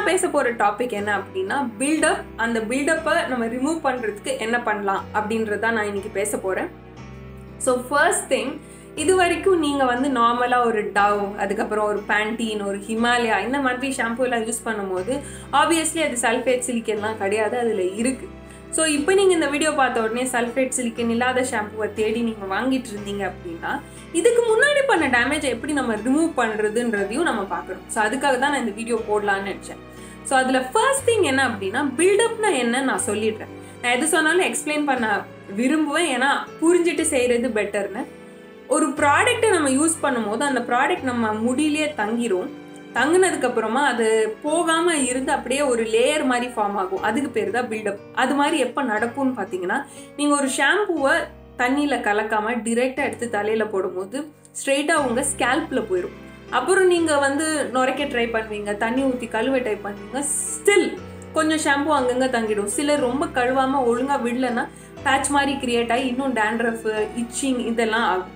நான் பேச போற டாபிக் என்ன அப்படின்னா பில்டப் அந்த பில்டப்பை நம்ம ரிமூவ் பண்றதுக்கு என்ன பண்ணலாம் அப்படின்றத நான் இன்னைக்கு பேச போறேன் ஸோ ஃபர்ஸ்ட் திங் இது வரைக்கும் நீங்கள் வந்து நார்மலாக ஒரு டவ் அதுக்கப்புறம் ஒரு பேண்டீன் ஒரு ஹிமாலயா இந்த மாதிரி ஷாம்பு எல்லாம் யூஸ் பண்ணும்போது ஆப்வியஸ்லி அது சல்ஃபேட் சிலிக்கன்லாம் கிடையாது அதில் இருக்குது ஸோ இப்போ நீங்கள் இந்த வீடியோ பார்த்த உடனே சல்ஃபேட் சிலிக்கன் இல்லாத ஷாம்புவை தேடி நீங்கள் வாங்கிட்டு இருந்தீங்க அப்படின்னா இதுக்கு முன்னாடி பண்ண டேமேஜை எப்படி நம்ம ரிமூவ் பண்ணுறதுன்றதையும் நம்ம பார்க்கணும் ஸோ அதுக்காக தான் நான் இந்த வீடியோ போடலான்னு நினச்சேன் ஸோ அதில் ஃபர்ஸ்ட் திங் என்ன அப்படின்னா பில்டப்னா என்ன நான் சொல்லிடுறேன் நான் எது சொன்னாலும் எக்ஸ்பிளைன் பண்ண விரும்புவேன் ஏன்னா புரிஞ்சுட்டு செய்கிறது பெட்டர்னு ஒரு ப்ராடக்ட்டை நம்ம யூஸ் பண்ணும்போது அந்த ப்ராடக்ட் நம்ம முடியிலே தங்கிரும் தங்கினதுக்கு அப்புறமா அது போகாம இருந்து அப்படியே ஒரு லேயர் மாதிரி ஃபார்ம் ஆகும் அதுக்கு பேர் தான் பில்டப் அது மாதிரி எப்போ நடக்கும்னு பார்த்தீங்கன்னா நீங்கள் ஒரு ஷாம்புவை தண்ணியில் கலக்காம டிரெக்டாக எடுத்து தலையில் போடும்போது ஸ்ட்ரெயிட்டாக உங்க ஸ்கேல்பில் போயிடும் அப்புறம் நீங்கள் வந்து நுரைக்க ட்ரை பண்ணுவீங்க தண்ணி ஊற்றி கழுவ ட்ரை பண்ணுவீங்க ஸ்டில் கொஞ்சம் ஷாம்பு அங்கங்கே தங்கிடும் சிலர் ரொம்ப கழுவாமல் ஒழுங்காக விடலன்னா பேட்ச் மாதிரி கிரியேட் ஆகி இன்னும் டேண்ட்ரஃப் இச்சிங் இதெல்லாம் ஆகும்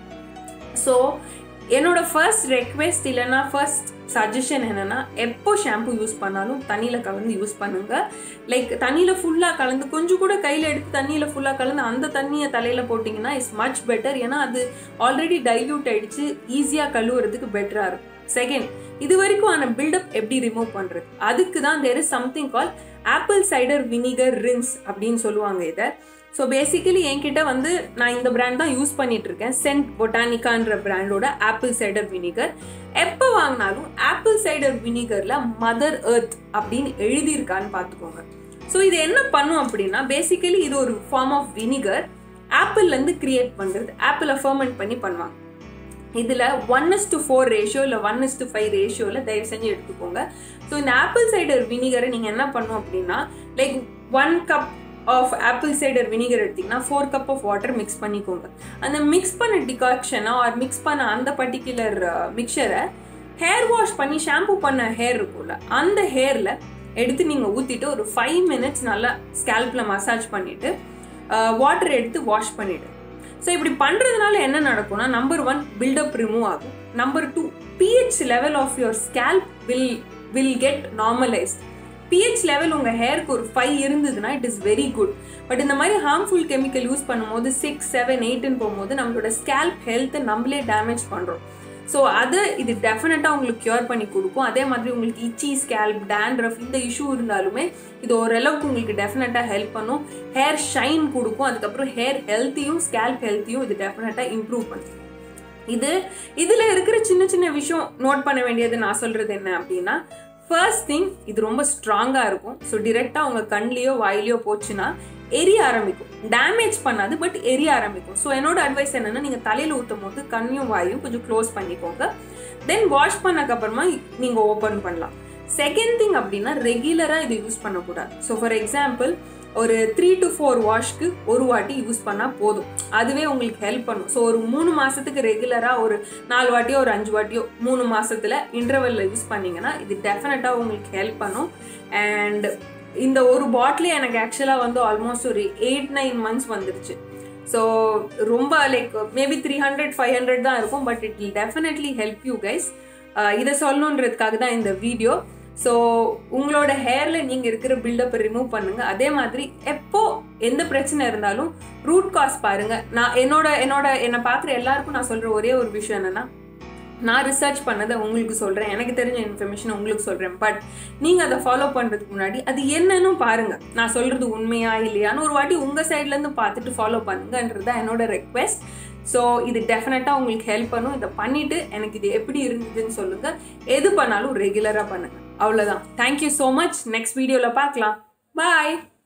ஸோ என்னோட ஃபர்ஸ்ட் ரெக்வெஸ்ட் இல்லைன்னா ஃபர்ஸ்ட் சஜஷன் என்னன்னா எப்போ ஷாம்பு யூஸ் பண்ணாலும் தண்ணியில் கலந்து யூஸ் பண்ணுங்க லைக் தண்ணியில் ஃபுல்லாக கலந்து கொஞ்சம் கூட கையில் எடுத்து தண்ணியில் ஃபுல்லாக கலந்து அந்த தண்ணியை தலையில் போட்டிங்கன்னா இட்ஸ் மச் பெட்டர் ஏன்னா அது ஆல்ரெடி டைல்யூட் ஆயிடுச்சு ஈஸியாக கழுவுறதுக்கு பெட்டராக இருக்கும் செகண்ட் இது வரைக்கும் ஆன பில்டப் எப்படி ரிமூவ் பண்ணுறது அதுக்கு தான் there is something call apple cider vinegar rinse அப்படின்னு சொல்லுவாங்க இதை ஸோ பேசிக்கலி என்கிட்ட வந்து நான் இந்த பிராண்ட் தான் யூஸ் பண்ணிட்டு இருக்கேன் சென்ட் பொட்டானிக்கான்ற பிராண்டோட ஆப்பிள் சைடர் வினிகர் எப்போ வாங்கினாலும் ஆப்பிள் சைடர் வினிகர்ல மதர் எர்த் அப்படின்னு எழுதியிருக்கான்னு பார்த்துக்கோங்க ஸோ இது என்ன பண்ணும் அப்படின்னா பேசிக்கலி இது ஒரு ஃபார்ம் ஆஃப் வினிகர் ஆப்பிள்லேருந்து கிரியேட் பண்ணுறது ஆப்பிளை ஃபர்மெண்ட் பண்ணி பண்ணுவாங்க இதில் one is to four ratio இல்லை ஒன் இஸ் டு ஃபைவ் ரேஷியோவில் தயவு செஞ்சு எடுத்துக்கோங்க ஸோ இந்த ஆப்பிள் சைடர் வினிகரை நீங்கள் என்ன பண்ணும் அப்படின்னா like one cup of apple cider vinegar எடுத்திங்கன்னா four cup of water mix பண்ணிக்கோங்க அந்த மிக்ஸ் பண்ண டிகாக்ஷனை ஆர் மிக்ஸ் பண்ண அந்த பர்டிகுலர் மிக்சரை ஹேர் வாஷ் பண்ணி ஷாம்பு பண்ண ஹேர் இருக்கும்ல அந்த ஹேரில் எடுத்து நீங்கள் ஊற்றிட்டு ஒரு ஃபைவ் மினிட்ஸ் நல்லா ஸ்கேல்பில் மசாஜ் பண்ணிவிட்டு வாட்டர் எடுத்து வாஷ் பண்ணிவிடு ஸோ இப்படி பண்ணுறதுனால என்ன நடக்கும்னா நம்பர் ஒன் பில்டப் ரிமூவ் ஆகும் number two pH level of your scalp will will get normalised pH level உங்கள் ஹேருக்கு ஒரு ஃபைவ் இருந்ததுன்னா it is very good but இந்த மாதிரி ஹார்ம்ஃபுல் கெமிக்கல் யூஸ் பண்ணும்போது சிக்ஸ் செவன் எயிட்னு போகும்போது நம்மளோட ஸ்கேல்ப் ஹெல்த்தை நம்மளே டேமேஜ் பண்ணுறோம் ஸோ அது இது டெஃபினட்டாக உங்களுக்கு க்யூர் பண்ணி கொடுக்கும் அதே மாதிரி உங்களுக்கு இச்சி ஸ்கேல்ப் டேண்ட்ரஃப் இந்த இஷ்யூ இருந்தாலுமே இது ஓரளவுக்கு உங்களுக்கு டெஃபினட்டாக ஹெல்ப் பண்ணும் ஹேர் ஷைன் கொடுக்கும் அதுக்கப்புறம் ஹேர் ஹெல்த்தையும் ஸ்கேல்ப் ஹெல்த்தையும் இது டெஃபினட்டாக இம்ப்ரூவ் பண்ணும் இது இதில் இருக்கிற சின்ன சின்ன விஷயம் நோட் பண்ண வேண்டியது நான் சொல்கிறது என்ன அப்படின்னா ஃபர்ஸ்ட் திங் இது ரொம்ப ஸ்ட்ராங்காக இருக்கும் ஸோ டிரெக்டாக உங்கள் கண்லேயோ வாயிலையோ போச்சுன்னா எரிய ஆரம்பிக்கும் டேமேஜ் பண்ணாது பட் எரிய ஆரம்பிக்கும் ஸோ என்னோட அட்வைஸ் என்னன்னா நீங்கள் தலையில் ஊற்றும் போது கண்ணையும் வாயும் கொஞ்சம் க்ளோஸ் பண்ணிக்கோங்க தென் வாஷ் பண்ணக்கப்புறமா நீங்கள் ஓப்பன் பண்ணலாம் செகண்ட் திங் அப்படின்னா ரெகுலராக இது யூஸ் பண்ணக்கூடாது ஸோ ஃபார் எக்ஸாம்பிள் ஒரு த்ரீ டு ஃபோர் வாஷ்க்கு ஒரு வாட்டி யூஸ் பண்ணால் போதும் அதுவே உங்களுக்கு ஹெல்ப் பண்ணும் ஸோ ஒரு மூணு மாதத்துக்கு ரெகுலராக ஒரு நாலு வாட்டியோ ஒரு அஞ்சு வாட்டியோ மூணு மாதத்தில் இன்டர்வெல்ல யூஸ் பண்ணிங்கன்னா இது டெஃபினட்டாக உங்களுக்கு ஹெல்ப் பண்ணும் அண்ட் இந்த ஒரு பாட்டிலே எனக்கு ஆக்சுவலாக வந்து ஆல்மோஸ்ட் ஒரு எயிட் நைன் மந்த்ஸ் வந்துருச்சு ஸோ ரொம்ப like maybe three hundred five hundred தான் இருக்கும் but it will definitely help you guys இதை சொல்லணுன்றதுக்காக தான் இந்த வீடியோ ஸோ உங்களோட ஹேரில் நீங்கள் இருக்கிற பில்டப்பை ரிமூவ் பண்ணுங்க அதே மாதிரி எப்போ எந்த பிரச்சனை இருந்தாலும் ரூட் காஸ் பாருங்க நான் என்னோட என்னோட என்னை பார்க்குற எல்லாருக்கும் நான் சொல்கிற ஒரே ஒரு விஷயம் என்னன்னா நான் ரிசர்ச் பண்ணதை உங்களுக்கு சொல்கிறேன் எனக்கு தெரிஞ்ச இன்ஃபர்மேஷன் உங்களுக்கு சொல்கிறேன் பட் நீங்கள் அதை ஃபாலோ பண்ணுறதுக்கு முன்னாடி அது என்னன்னு பாருங்கள் நான் சொல்கிறது உண்மையா இல்லையான்னு ஒரு வாட்டி உங்கள் சைட்லேருந்து பார்த்துட்டு ஃபாலோ பண்ணுங்கன்றது தான் என்னோட ரெக்வெஸ்ட் ஸோ இது டெஃபினட்டாக உங்களுக்கு ஹெல்ப் பண்ணும் இதை பண்ணிவிட்டு எனக்கு இது எப்படி இருந்ததுன்னு சொல்லுங்கள் எது பண்ணாலும் ரெகுலராக பண்ணுங்கள் அவ்வளோதான் தேங்க்யூ ஸோ மச் நெக்ஸ்ட் வீடியோவில் பார்க்கலாம் பாய்